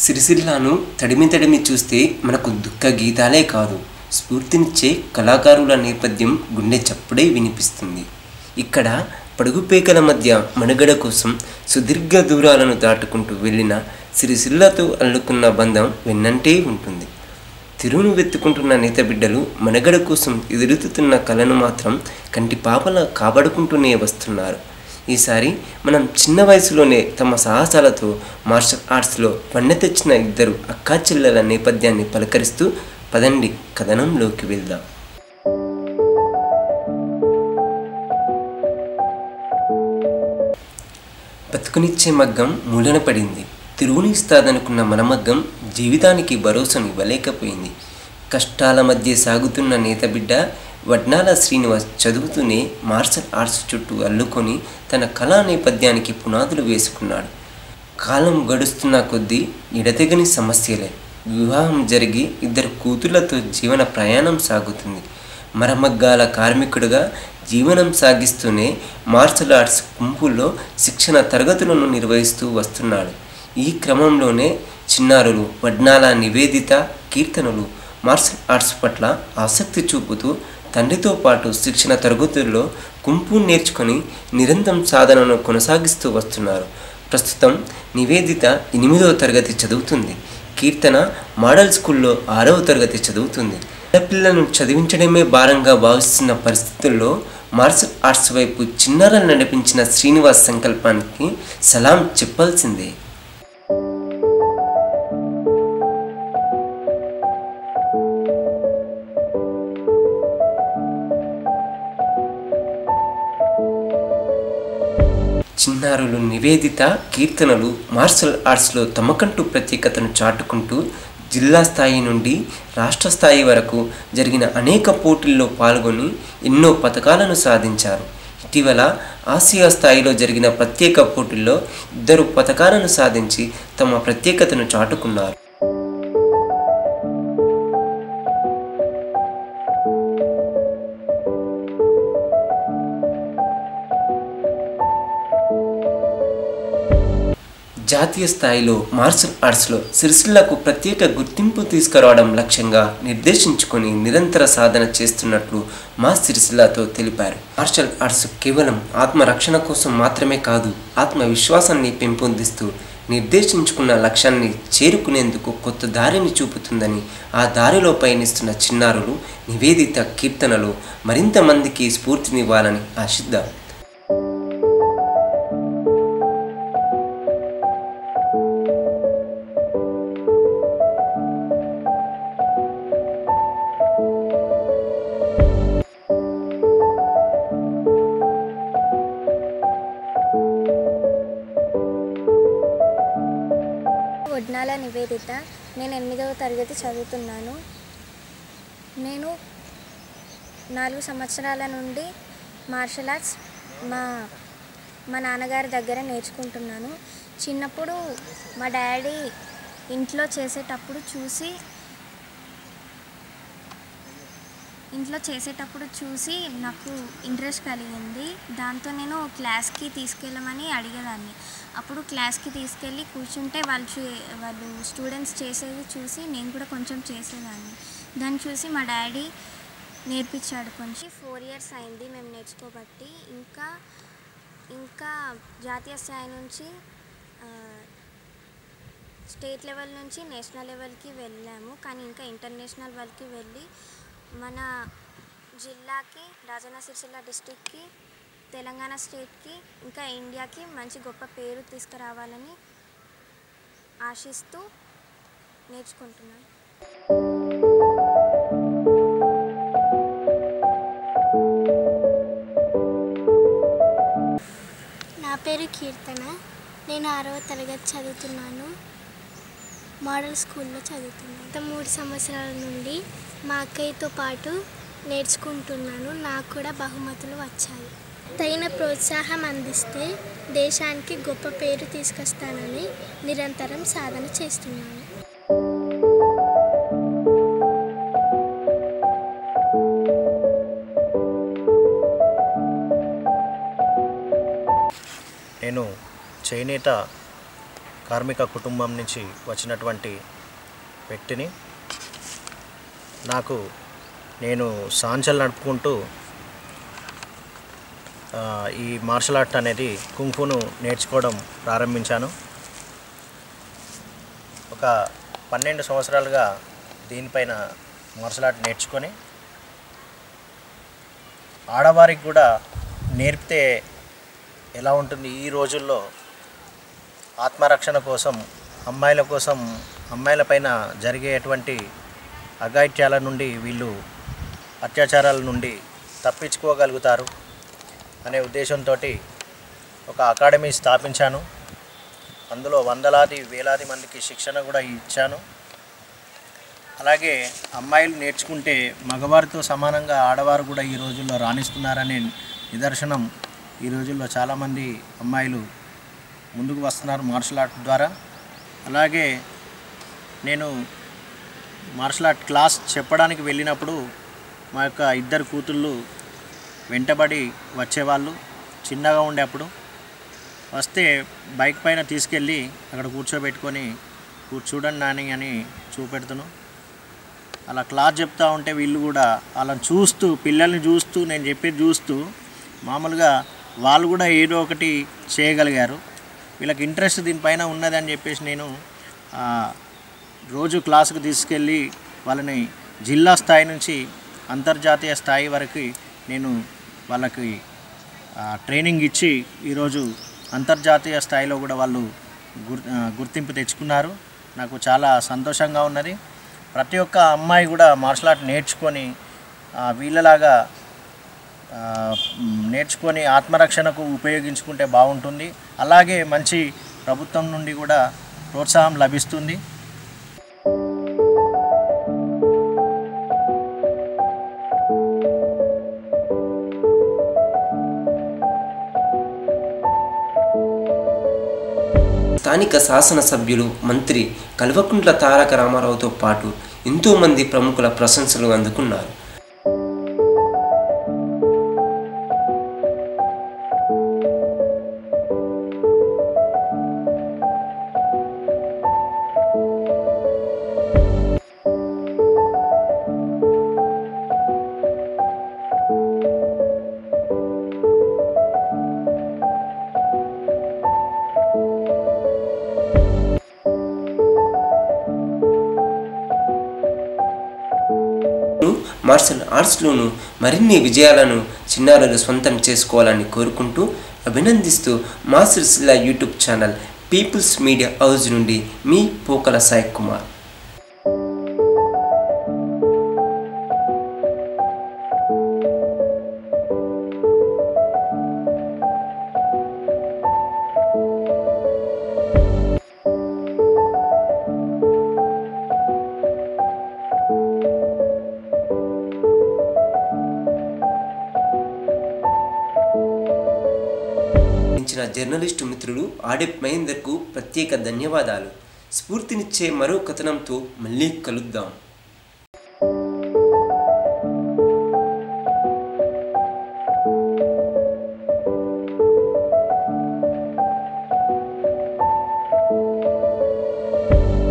సిరిసిల్లాను తడిమి తడిమి చూస్తే మనకు దుఃఖ గీతాలే కాదు స్ఫూర్తినిచ్చే కళాకారుల నేపథ్యం గుండె చప్పుడే వినిపిస్తుంది ఇక్కడ పడుగుపేకల మధ్య మనుగడ కోసం సుదీర్ఘ దూరాలను దాటుకుంటూ వెళ్ళిన సిరిసిల్లతో అల్లుకున్న బంధం వెన్నంటే ఉంటుంది తిరువును వెతుకుంటున్న నేత బిడ్డలు మనగడ కోసం ఎదురుతున్న కళను మాత్రం కంటి పాపల కాపాడుకుంటూనే వస్తున్నారు ఈసారి మనం చిన్న వయసులోనే తమ సాహసాలతో మార్షల్ ఆర్ట్స్లో వన్నె తెచ్చిన ఇద్దరు అక్కా చెల్లెల నేపథ్యాన్ని పలకరిస్తూ పదండి కథనంలోకి వెళ్దాం బతుకునిచ్చే మగ్గం మూలన పడింది తిరుగుని ఇస్తాదనుకున్న మన మగ్గం జీవితానికి భరోసాను ఇవ్వలేకపోయింది కష్టాల మధ్య సాగుతున్న నేత బిడ్డ వడ్నాల శ్రీనివాస్ చదువుతూనే మార్షల్ ఆర్ట్స్ చుట్టూ అల్లుకొని తన కళా నేపథ్యానికి పునాదులు వేసుకున్నాడు కాలం గడుస్తున్న కొద్దీ ఎడతెగని సమస్యలే వివాహం జరిగి ఇద్దరు కూతుళ్లతో జీవన ప్రయాణం సాగుతుంది మరమగ్గాల కార్మికుడిగా జీవనం సాగిస్తూనే మార్షల్ ఆర్ట్స్ గుంపుల్లో శిక్షణ తరగతులను నిర్వహిస్తూ వస్తున్నాడు ఈ క్రమంలోనే చిన్నారులు వడ్నాల నివేదిత కీర్తనలు మార్షల్ ఆర్ట్స్ పట్ల ఆసక్తి చూపుతూ తండ్రితో పాటు శిక్షణ తరగతుల్లో కుంపు నేర్చుకొని నిరంతరం సాధనను కొనసాగిస్తూ వస్తున్నారు ప్రస్తుతం నివేదిత ఎనిమిదవ తరగతి చదువుతుంది కీర్తన మోడల్ స్కూల్లో ఆరవ తరగతి చదువుతుంది పిల్లలను చదివించడమే భారంగా భావిస్తున్న పరిస్థితుల్లో మార్షల్ ఆర్ట్స్ వైపు చిన్నారలు నడిపించిన శ్రీనివాస్ సంకల్పానికి సలాం చెప్పాల్సిందే చిన్నారులు నివేదిత కీర్తనలు మార్షల్ ఆర్ట్స్లో తమకంటూ ప్రత్యేకతను చాటుకుంటూ జిల్లా స్థాయి నుండి రాష్ట్ర స్థాయి వరకు జరిగిన అనేక పోటీల్లో పాల్గొని ఎన్నో పథకాలను సాధించారు ఇటీవల ఆసియా స్థాయిలో జరిగిన ప్రత్యేక పోటీల్లో ఇద్దరు పథకాలను సాధించి తమ ప్రత్యేకతను చాటుకున్నారు జాతీయ స్థాయిలో మార్షల్ ఆర్ట్స్లో సిరిసిల్లకు ప్రత్యేక గుర్తింపు తీసుకురావడం లక్ష్యంగా నిర్దేశించుకొని నిరంతర సాధన చేస్తున్నట్లు మా సిరిసిల్లతో తెలిపారు మార్షల్ ఆర్ట్స్ కేవలం ఆత్మరక్షణ కోసం మాత్రమే కాదు ఆత్మవిశ్వాసాన్ని పెంపొందిస్తూ నిర్దేశించుకున్న లక్ష్యాన్ని చేరుకునేందుకు కొత్త దారిని చూపుతుందని ఆ దారిలో పయనిస్తున్న చిన్నారులు నివేదిత కీర్తనలు మరింత మందికి స్ఫూర్తినివ్వాలని ఆశిద్దాం వడ్నాల నివేదిత నేను ఎనిమిదవ తరగతి చదువుతున్నాను నేను నాలుగు సంవత్సరాల నుండి మార్షల్ ఆర్ట్స్ మా మా నాన్నగారి దగ్గర నేర్చుకుంటున్నాను చిన్నప్పుడు మా డాడీ ఇంట్లో చేసేటప్పుడు చూసి ఇంట్లో చేసేటప్పుడు చూసి నాకు ఇంట్రెస్ట్ కలిగింది దాంతో నేను క్లాస్కి తీసుకెళ్ళమని అడిగేదాన్ని అప్పుడు క్లాస్కి తీసుకెళ్ళి కూర్చుంటే వాళ్ళు చే- వాళ్ళు స్టూడెంట్స్ చేసేది చూసి నేను కూడా కొంచెం చేసేదాన్ని దాన్ని చూసి మా డాడీ నేర్పించాడు కొంచెం ఫోర్ ఇయర్స్ అయింది మేము నేర్చుకోబట్టి ఇంకా ఇంకా జాతీయ స్థాయి నుంచి ఆ, స్టేట్ లెవెల్ నుంచి నేషనల్ లెవెల్కి వెళ్ళాము కానీ ఇంకా ఇంటర్నేషనల్ వరకు వెళ్ళి మన జిల్లాకి రాజన్న సిరిసిల్ల డిస్టిక్కి తెలంగాణ స్టేట్కి ఇంకా ఇండియాకి మంచి గొప్ప పేరు తీసుకురావాలని ఆశిస్తూ నేర్చుకుంటున్నాను నా పేరు కీర్తన నేను ఆరవ తరగతి చదువుతున్నాను మోడల్ స్కూల్లో చదువుతున్నాను గత మూడు సంవత్సరాల నుండి మా అక్కయ్యతో పాటు నేర్చుకుంటున్నాను నాకు కూడా బహుమతులు వచ్చాయి తగిన ప్రోత్సాహం అందిస్తే దేశానికి గొప్ప పేరు తీసుకొస్తానని నిరంతరం సాధన చేస్తున్నాను నేను చేనేత కార్మిక కుటుంబం నుంచి వచ్చినటువంటి వ్యక్తిని నాకు నేను సాంచల్ నడుపుకుంటూ ఆ, ఈ మార్షల్ ఆర్ట్ అనేది కుంఫును నేర్చుకోవడం ప్రారంభించాను ఒక పన్నెండు సంవత్సరాలుగా దీనిపైన మార్షల్ ఆర్ట్ నేర్చుకొని ఆడవారికి కూడా నేర్పితే ఎలా ఉంటుంది ఈ రోజుల్లో ఆత్మరక్షణ కోసం అమ్మాయిల కోసం అమ్మాయిల పైన జరిగేటువంటి అఘాయిత్యాల నుండి వీళ్ళు అత్యాచారాల నుండి తప్పించుకోగలుగుతారు అనే ఉద్దేశంతో ఒక అకాడమీ స్థాపించాను అందులో వందలాది వేలాది మందికి శిక్షణ కూడా ఇచ్చాను అలాగే అమ్మాయిలు నేర్చుకుంటే మగవారితో సమానంగా ఆడవారు కూడా ఈ రోజుల్లో రాణిస్తున్నారనే నిదర్శనం ఈ రోజుల్లో చాలామంది అమ్మాయిలు ముందుకు వస్తున్నారు మార్షల్ ఆర్ట్ ద్వారా అలాగే నేను మార్షల్ ఆర్ట్ క్లాస్ చెప్పడానికి వెళ్ళినప్పుడు మా యొక్క ఇద్దరు కూతుళ్ళు వెంటబడి వచ్చేవాళ్ళు చిన్నగా ఉండే అప్పుడు వస్తే బైక్ పైన తీసుకెళ్ళి అక్కడ కూర్చోబెట్టుకొని "కూ- చూడండి నాని అని చూపెడుతున్నాను అలా క్లాస్ చెప్తా ఉంటే వీళ్ళు కూడా వాళ్ళని చూస్తూ పిల్లల్ని చూస్తూ నేను చెప్పేది చూస్తూ మామూలుగా వాళ్ళు కూడా ఏదో ఒకటి చేయగలిగారు వీళ్ళకి ఇంట్రెస్ట్ దీనిపైన ఉన్నదని చెప్పేసి నేను ఆ, రోజు క్లాసుకు తీసుకెళ్ళి వాళ్ళని జిల్లా స్థాయి నుంచి అంతర్జాతీయ స్థాయి వరకు నేను వాళ్ళకి ఆ, ట్రైనింగ్ ఇచ్చి ఈరోజు అంతర్జాతీయ స్థాయిలో కూడా వాళ్ళు గుర్ ఆ, గుర్తింపు తెచ్చుకున్నారు నాకు చాలా సంతోషంగా ఉన్నది ప్రతి ఒక్క అమ్మాయి కూడా మార్షల్ ఆర్ట్ నేర్చుకొని ఆ, వీళ్ళలాగా ఆ, మ్, నేర్చుకొని ఆత్మరక్షణకు ఉపయోగించుకుంటే బాగుంటుంది అలాగే మంచి ప్రభుత్వం నుండి కూడా ప్రోత్సాహం లభిస్తుంది స్థానిక శాసనసభ్యులు మంత్రి కల్వకుంట్ల తారక రామారావుతో పాటు ఎంతోమంది ప్రముఖుల ప్రశంసలు అందుకున్నారు మార్షల్ ఆర్ట్స్లోనూ మరిన్ని విజయాలను చిన్నారులు సొంతం చేసుకోవాలని కోరుకుంటూ అభినందిస్తూ మా Sircilla YouTube channel people's media house నుండి మీ పోకల సాయి కుమార్ ఇచ్చిన జర్నలిస్టు మిత్రులు ఆడెప్ మహేందర్కు ప్రత్యేక ధన్యవాదాలు స్ఫూర్తినిచ్చే మరో కథనంతో మళ్ళీ కలుద్దాం